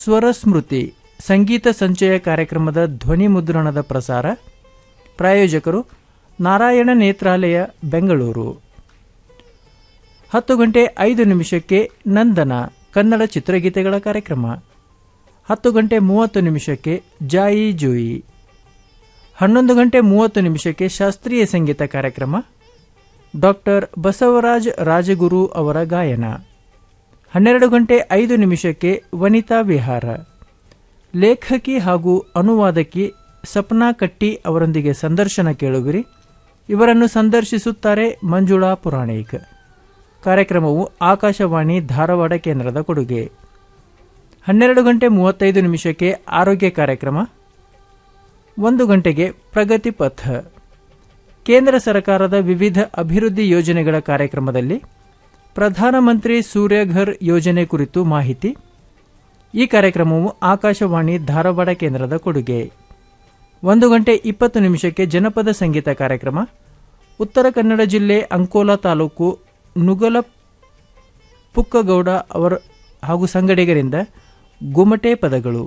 ಸ್ವರಸ್ಮೃತಿ ಸಂಗೀತ ಸಂಚಯ ಕಾರ್ಯಕ್ರಮದ ಧ್ವನಿ ಮುದ್ರಣದ ಪ್ರಸಾರ ಪ್ರಾಯೋಜಕರು ನಾರಾಯಣ ನೇತ್ರಾಲಯ ಬೆಂಗಳೂರು ಹತ್ತು ಗಂಟೆ ಐದು ನಿಮಿಷಕ್ಕೆ ನಂದನ ಕನ್ನಡ ಚಿತ್ರಗೀತೆಗಳ ಕಾರ್ಯಕ್ರಮ ಹತ್ತು ಗಂಟೆ ಮೂವತ್ತು ನಿಮಿಷಕ್ಕೆ ಜಾಯಿ ಜೂಯಿ ಹನ್ನೊಂದು ಗಂಟೆ ಮೂವತ್ತು ನಿಮಿಷಕ್ಕೆ ಶಾಸ್ತ್ರೀಯ ಸಂಗೀತ ಕಾರ್ಯಕ್ರಮ ಡಾಕ್ಟರ್ ಬಸವರಾಜ್ ರಾಜಗುರು ಅವರ ಗಾಯನ ಹನ್ನೆರಡು ಗಂಟೆ ಐದು ನಿಮಿಷಕ್ಕೆ ವನಿತಾ ವಿಹಾರ ಲೇಖಕಿ ಹಾಗೂ ಅನುವಾದಕಿ ಸಪ್ನಾ ಕಟ್ಟಿ ಅವರೊಂದಿಗೆ ಸಂದರ್ಶನ ಕೇಳುವಿರಿ ಇವರನ್ನು ಸಂದರ್ಶಿಸುತ್ತಾರೆ ಮಂಜುಳಾ ಪುರಾಣಿಕ್ ಕಾರ್ಯಕ್ರಮವು ಆಕಾಶವಾಣಿ ಧಾರವಾಡ ಕೇಂದ್ರದ ಕೊಡುಗೆ ಹನ್ನೆರಡು ಗಂಟೆ ಮೂವತ್ತೈದು ನಿಮಿಷಕ್ಕೆ ಆರೋಗ್ಯ ಕಾರ್ಯಕ್ರಮ ಒಂದು ಗಂಟೆಗೆ ಪ್ರಗತಿ ಪಥ ಕೇಂದ್ರ ಸರ್ಕಾರದ ವಿವಿಧ ಅಭಿವೃದ್ಧಿ ಯೋಜನೆಗಳ ಕಾರ್ಯಕ್ರಮದಲ್ಲಿ ಪ್ರಧಾನಮಂತ್ರಿ ಸೂರ್ಯಘರ್ ಯೋಜನೆ ಕುರಿತು ಮಾಹಿತಿ ಈ ಕಾರ್ಯಕ್ರಮವು ಆಕಾಶವಾಣಿ ಧಾರವಾಡ ಕೇಂದ್ರದ ಕೊಡುಗೆ ಒಂದು ಗಂಟೆ ಇಪ್ಪತ್ತು ನಿಮಿಷಕ್ಕೆ ಜನಪದ ಸಂಗೀತ ಕಾರ್ಯಕ್ರಮ ಉತ್ತರ ಕನ್ನಡ ಜಿಲ್ಲೆ ಅಂಕೋಲಾ ತಾಲೂಕು ನುಗಲ ಪುಕ್ಕಗೌಡ ಅವರ ಹಾಗೂ ಸಂಗಡಿಗರಿಂದ ಗುಮಟೆ ಪದಗಳು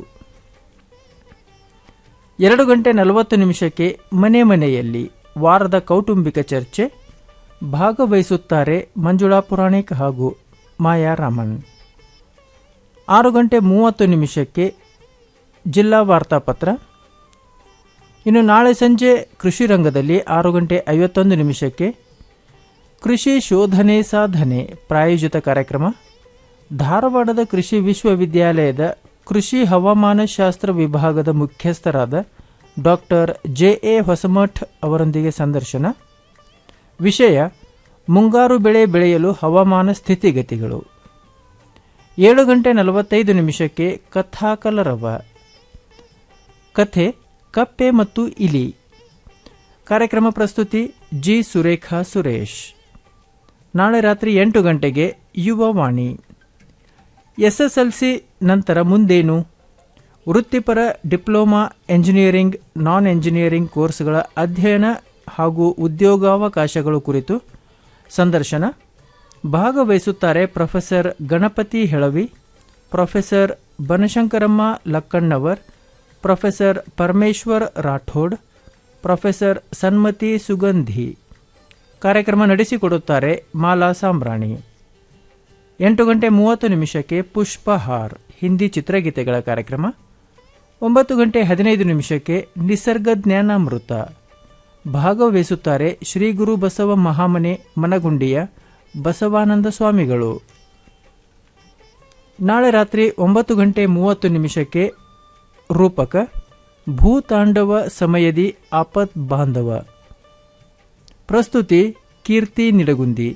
ಎರಡು ಗಂಟೆ ನಲವತ್ತು ನಿಮಿಷಕ್ಕೆ ಮನೆ ಮನೆಯಲ್ಲಿ ವಾರದ ಕೌಟುಂಬಿಕ ಚರ್ಚೆ ಭಾಗವಹಿಸುತ್ತಾರೆ ಮಂಜುಳಾ ಪುರಾಣಿಕ್ ಹಾಗೂ ಮಾಯಾ ರಾಮನ್ ಆರು ಗಂಟೆ ಮೂವತ್ತು ನಿಮಿಷಕ್ಕೆ ಜಿಲ್ಲಾ ವಾರ್ತಾಪತ್ರ ಇನ್ನು ನಾಳೆ ಸಂಜೆ ಕೃಷಿ ರಂಗದಲ್ಲಿ ಆರು ಗಂಟೆ ಐವತ್ತೊಂದು ನಿಮಿಷಕ್ಕೆ ಕೃಷಿ ಶೋಧನೆ ಸಾಧನೆ ಪ್ರಾಯೋಜಿತ ಕಾರ್ಯಕ್ರಮ ಧಾರವಾಡದ ಕೃಷಿ ವಿಶ್ವವಿದ್ಯಾಲಯದ ಕೃಷಿ ಹವಾಮಾನಶಾಸ್ತ್ರ ವಿಭಾಗದ ಮುಖ್ಯಸ್ಥರಾದ ಡಾಕ್ಟರ್ ಜೆ ಎ ಹೊಸಮಠ್ ಅವರೊಂದಿಗೆ ಸಂದರ್ಶನ ವಿಷಯ ಮುಂಗಾರು ಬೆಳೆ ಬೆಳೆಯಲು ಹವಾಮಾನ ಸ್ಥಿತಿಗತಿಗಳು ಏಳು ಗಂಟೆ ನಲವತ್ತೈದು ನಿಮಿಷಕ್ಕೆ ಕಥಾಕಲರವ ಕಥೆ ಕಪ್ಪೆ ಮತ್ತು ಇಲಿ ಕಾರ್ಯಕ್ರಮ ಪ್ರಸ್ತುತಿ ಜಿ ಸುರೇಖಾ ಸುರೇಶ್ ನಾಳೆ ರಾತ್ರಿ ಎಂಟು ಗಂಟೆಗೆ ಯುವವಾಣಿ ಎಸ್ಎಸ್ಎಲ್ಸಿ ನಂತರ ಮುಂದೇನು ವೃತ್ತಿಪರ ಡಿಪ್ಲೊಮಾ ಎಂಜಿನಿಯರಿಂಗ್ ನಾನ್ ಎಂಜಿನಿಯರಿಂಗ್ ಕೋರ್ಸ್ಗಳ ಅಧ್ಯಯನ ಹಾಗೂ ಉದ್ಯೋಗಾವಕಾಶಗಳು ಕುರಿತು ಸಂದರ್ಶನ ಭಾಗವಹಿಸುತ್ತಾರೆ professor Ganapathi Helavi professor Banashankaramma Lakkannavar professor Parameshwar Rathod professor Sanmathi Sugandhi ಕಾರ್ಯಕ್ರಮ ನಡೆಸಿಕೊಡುತ್ತಾರೆ ಮಾಲಾ ಸಾಂಬ್ರಾಣಿ ಎಂಟು ಗಂಟೆ ಮೂವತ್ತು ನಿಮಿಷಕ್ಕೆ ಪುಷ್ಪಹಾರ್ ಹಿಂದಿ ಚಿತ್ರಗೀತೆಗಳ ಕಾರ್ಯಕ್ರಮ ಒಂಬತ್ತು ಗಂಟೆ ಹದಿನೈದು ನಿಮಿಷಕ್ಕೆ ನಿಸರ್ಗ ಜ್ಞಾನಾಮೃತ ಭಾಗವಹಿಸುತ್ತಾರೆ ಶ್ರೀ ಗುರು ಬಸವ ಮಹಾಮನೆ ಮನಗುಂಡಿಯ ಬಸವಾನಂದ ಸ್ವಾಮಿಗಳು ನಾಳೆ ರಾತ್ರಿ ಒಂಬತ್ತು ಗಂಟೆ ಮೂವತ್ತು ನಿಮಿಷಕ್ಕೆ ರೂಪಕ ಭೂತಾಂಡವ ಸಮಯದಿ ಆಪತ್ ಬಾಂಧವ ಪ್ರಸ್ತುತಿ ಕೀರ್ತಿ ನಿಡಗುಂದಿ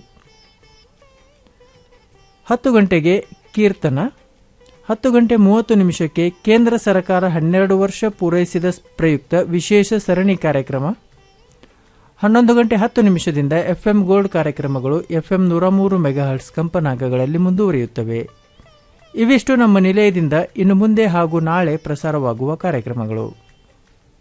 ಹತ್ತು ಗಂಟೆಗೆ ಕೀರ್ತನ ಹತ್ತು ಗಂಟೆ ಮೂವತ್ತು ನಿಮಿಷಕ್ಕೆ ಕೇಂದ್ರ ಸರ್ಕಾರ ಹನ್ನೆರಡು ವರ್ಷ ಪೂರೈಸಿದ ಪ್ರಯುಕ್ತ ವಿಶೇಷ ಸರಣಿ ಕಾರ್ಯಕ್ರಮ ಹನ್ನೊಂದು ಗಂಟೆ ಹತ್ತು ನಿಮಿಷದಿಂದ ಎಫ್ಎಂ ಗೋಲ್ಡ್ ಕಾರ್ಯಕ್ರಮಗಳು ಎಫ್ಎಂ ನೂರ ಮೂರು ಮೆಗಾಹರ್ಟ್ಸ್ ಕಂಪನಾಂಕಗಳಲ್ಲಿ ಮುಂದುವರಿಯುತ್ತವೆ ಇವಿಷ್ಟು ನಮ್ಮ ನಿಲಯದಿಂದ ಇನ್ನು ಮುಂದೆ ಹಾಗೂ ನಾಳೆ ಪ್ರಸಾರವಾಗುವ ಕಾರ್ಯಕ್ರಮಗಳು